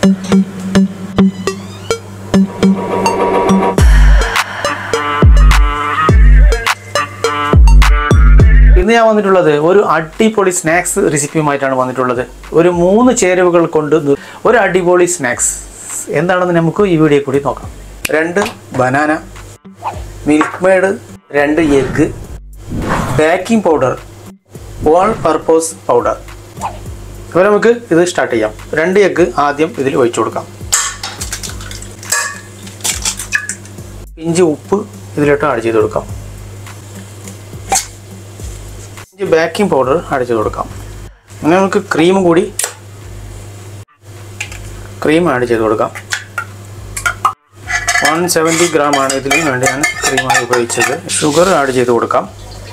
ഇന്ന് ഞാൻ വന്നിട്ടുള്ളത് ഒരു അടിപൊളി സ്നാക്സ് റെസിപ്പിയുമായിട്ടാണ് വന്നിട്ടുള്ളത് ഒരു മൂന്ന് ചേരുവകൾ കൊണ്ട് നി- ഒരു അടിപൊളി സ്നാക്സ് എന്താണെന്ന് നമുക്ക് ഈ വീഡിയോ കൂടി നോക്കാം രണ്ട് ബനാന മിൽക്ക് മെയ്ഡ് രണ്ട് egg baking powder all purpose powder അപ്പോൾ നമുക്ക് ഇത് സ്റ്റാർട്ട് ചെയ്യാം രണ്ട് എഗ്ഗ് ആദ്യം ഇതിൽ ഒഴിച്ചു കൊടുക്കാം ഇഞ്ചി ഉപ്പ് ഇതിലിട്ട് ആഡ് ചെയ്ത് കൊടുക്കാം ഇഞ്ചി ബേക്കിംഗ് പൗഡർ ആഡ് ചെയ്ത് കൊടുക്കാം അങ്ങനെ നമുക്ക് ക്രീം കൂടി ക്രീം ആഡ് ചെയ്ത് കൊടുക്കാം വൺ സെവൻറ്റി ഗ്രാം ആണ് ഇതിന് വേണ്ടി ഞാൻ ക്രീമാണ് ഉപയോഗിച്ചത് ഷുഗർ ആഡ് ചെയ്ത് കൊടുക്കാം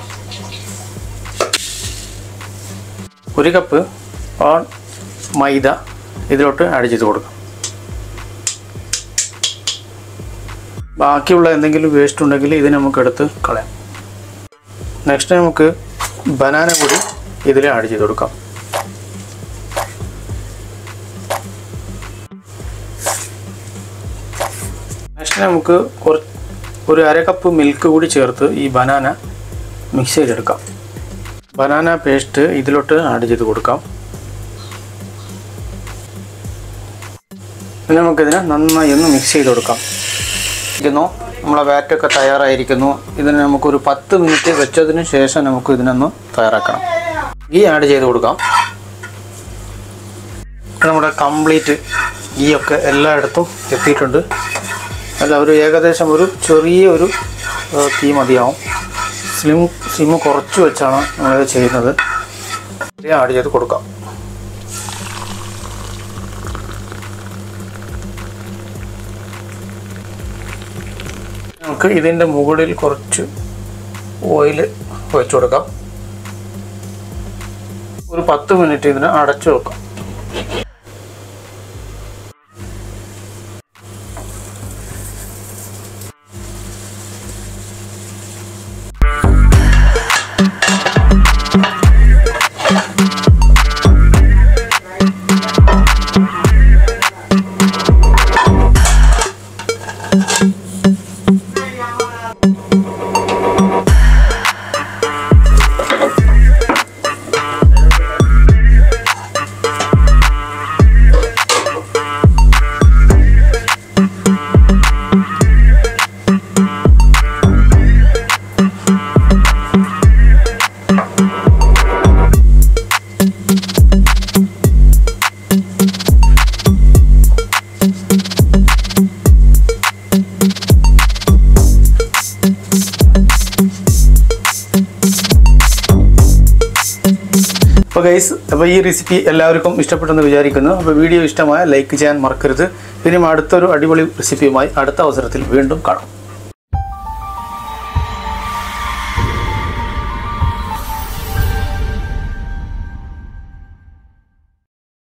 ഒരു കപ്പ് ഓൺ മൈദ ഇതിലോട്ട് ആഡ് ചെയ്ത് കൊടുക്കാം ബാക്കിയുള്ള എന്തെങ്കിലും വേസ്റ്റ് ഉണ്ടെങ്കിൽ ഇത് നമുക്ക് എടുത്ത് കളയാം നെക്സ്റ്റ് നമുക്ക് ബനാന കൂടി ഇതിൽ ആഡ് ചെയ്ത് കൊടുക്കാം നെക്സ്റ്റ് നമുക്ക് കുറച്ച് ഒരു അര കപ്പ് മിൽക്ക് കൂടി ചേർത്ത് ഈ ബനാന മിക്സ് ചെയ്തെടുക്കാം ബനാന പേസ്റ്റ് ഇതിലോട്ട് ആഡ് ചെയ്ത് കൊടുക്കാം ഇനി നമുക്കിതിനെ നന്നായി ഒന്ന് മിക്സ് ചെയ്ത് കൊടുക്കാം ഇരിക്കുന്നു നമ്മളെ ബാറ്റൊക്കെ തയ്യാറായിരിക്കുന്നു ഇതിന് നമുക്കൊരു പത്ത് മിനിറ്റ് വെച്ചതിന് ശേഷം നമുക്ക് ഇതിനൊന്ന് തയ്യാറാക്കണം ഗീ ആഡ് ചെയ്ത് കൊടുക്കാം ഇപ്പൊ നമ്മുടെ കംപ്ലീറ്റ് ഗീ ഒക്കെ എല്ലായിടത്തും എത്തിയിട്ടുണ്ട് അല്ല ഒരു ഏകദേശം ഒരു ചെറിയ ഒരു ഏഹ്, തീ മതിയാവും സ്ലിം സ്ലിം കുറച്ച് വെച്ചാണ് നമ്മളിത് ചെയ്യുന്നത് ഇത് ആഡ് ചെയ്ത് കൊടുക്കാം നമുക്ക് ഇതിൻ്റെ മുകളിൽ കുറച്ച് ഓയിൽ ഒഴിച്ചു കൊടുക്കാം ഒരു പത്ത് മിനിറ്റ് ഇതിനെ അടച്ചു വെക്കാം അപ്പോൾ ഗൈസ് അപ്പോൾ ഈ റെസിപ്പി എല്ലാവർക്കും ഇഷ്ടപ്പെട്ടെന്ന് വിചാരിക്കുന്നു അപ്പോൾ വീഡിയോ ഇഷ്ടമായ ലൈക്ക് ചെയ്യാൻ മറക്കരുത് ഇനിയും അടുത്തൊരു അടിപൊളി റെസിപ്പിയുമായി അടുത്ത അവസരത്തിൽ വീണ്ടും കാണാം